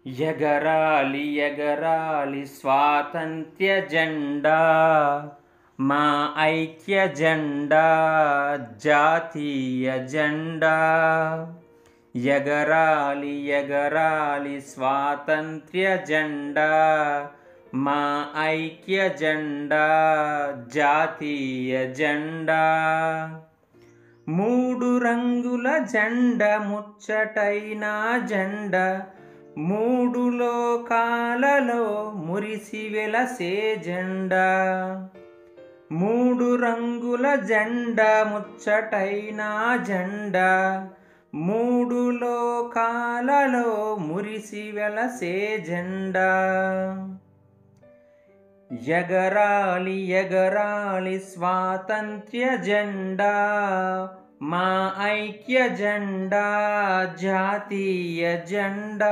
ఎగరాలి ఎగరాలి స్వాతంత్ర్య జెండా మా ఐక్య జెండా జాతీయ జెండా ఎగరాలి ఎగరాలి స్వాతంత్ర్య జెండా మా ఐక్య జెండా జాతీయ జెండా మూడు రంగుల జెండ ముచ్చటైన జెండ మూడు లోకాలలో మురిసి వెలసే జెండా మూడు రంగుల జెండ ముచ్చటైన జెండ మూడు లోకాలలో మురిసి వెలసే జెండా ఎగరాలి ఎగరాలి స్వాతంత్ర్య జెండా మా ఐక్య జెండా జాతీయ జెండా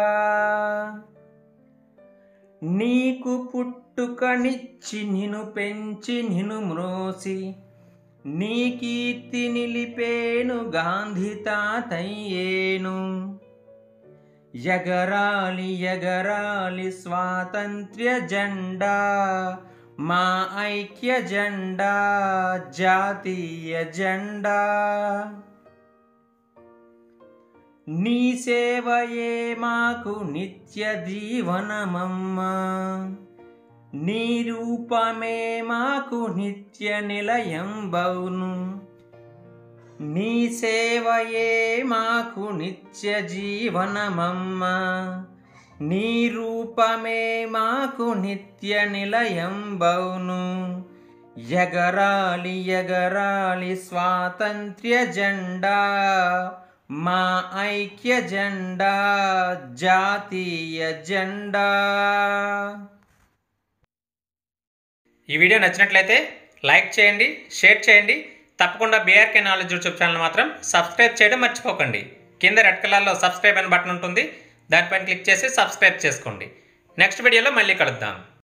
నీకు పుట్టుకనిచ్చి నిను పెంచి నిను మ్రోసి నీ కీర్తి నిలిపేను గాంధీ తాతయ్యేను ఎగరాలి ఎగరాలి స్వాతంత్ర్య జెండా మా ఐక్య జెండా జాతీయ జెండా నీ సేవయే మాకు నిత్య జీవనమమ్మా నీ రూపమే మాకు నిత్య నిలయం బౌను నీ సేవయే మాకు నిత్య జీవనమమ్మ నీ రూపమే మాకు నిత్య నిలయం బౌను ఎగరాలి ఎగరాలి స్వాతంత్ర్య జెండా మా ఐక్య జెండా జాతీయ జెండా ఈ వీడియో నచ్చినట్లయితే లైక్ చేయండి షేర్ చేయండి తప్పకుండా బీఆర్కే నాలెడ్జ్ యూట్యూబ్ ఛానల్ మాత్రం సబ్స్క్రైబ్ చేయడం మర్చిపోకండి కింద రెడ్ కలర్లో సబ్స్క్రైబ్ అని బటన్ ఉంటుంది దానిపైన క్లిక్ చేసి సబ్స్క్రైబ్ చేసుకోండి నెక్స్ట్ వీడియోలో మళ్ళీ కలుద్దాం